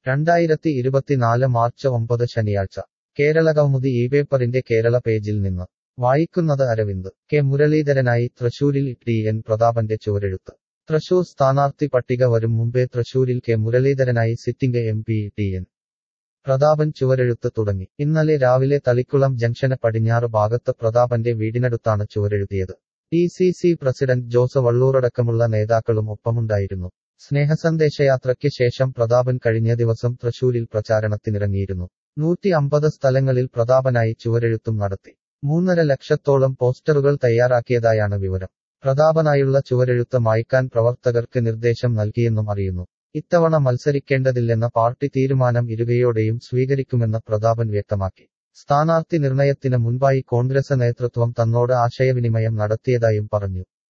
രണ്ടായിരത്തി ഇരുപത്തിനാല് മാർച്ച് ഒമ്പത് ശനിയാഴ്ച കേരള കൗമുദി ഈ പേപ്പറിന്റെ കേരള പേജിൽ നിന്ന് വായിക്കുന്നത് അരവിന്ദ് കെ മുരളീധരനായി തൃശൂരിൽ ടി എൻ പ്രതാപന്റെ ചുവരെഴുത്ത് തൃശൂർ സ്ഥാനാർത്ഥി പട്ടിക വരും മുമ്പേ തൃശൂരിൽ കെ മുരളീധരനായി sitting M P T N Prathapan ചുവരെഴുത്ത് തുടങ്ങി ഇന്നലെ രാവിലെ തളിക്കുളം ജംഗ്ഷന് പടിഞ്ഞാറ് ഭാഗത്ത് പ്രതാപന്റെ വീടിനടുത്താണ് ചുവരെഴുതിയത് D C C president Jose വള്ളൂറടക്കമുള്ള നേതാക്കളും ഒപ്പമുണ്ടായിരുന്നു സ്നേഹസന്ദേശയാത്രയ്ക്ക് ശേഷം പ്രതാപൻ കഴിഞ്ഞ ദിവസം തൃശൂരിൽ പ്രചാരണത്തിനിറങ്ങിയിരുന്നു നൂറ്റി അമ്പത് സ്ഥലങ്ങളിൽ പ്രതാപനായി ചുവരെഴുത്തും നടത്തി മൂന്നര ലക്ഷത്തോളം പോസ്റ്ററുകൾ തയ്യാറാക്കിയതായാണ് വിവരം പ്രതാപനായുള്ള ചുവരെഴുത്ത് മായ്ക്കാൻ പ്രവർത്തകർക്ക് നിർദ്ദേശം നൽകിയെന്നും അറിയുന്നു ഇത്തവണ മത്സരിക്കേണ്ടതില്ലെന്ന പാർട്ടി തീരുമാനം ഇരുകയോടെയും സ്വീകരിക്കുമെന്ന് പ്രതാപൻ വ്യക്തമാക്കി സ്ഥാനാർത്ഥി നിർണയത്തിന് മുൻപായി കോൺഗ്രസ് നേതൃത്വം തന്നോട് ആശയവിനിമയം നടത്തിയതായും പറഞ്ഞു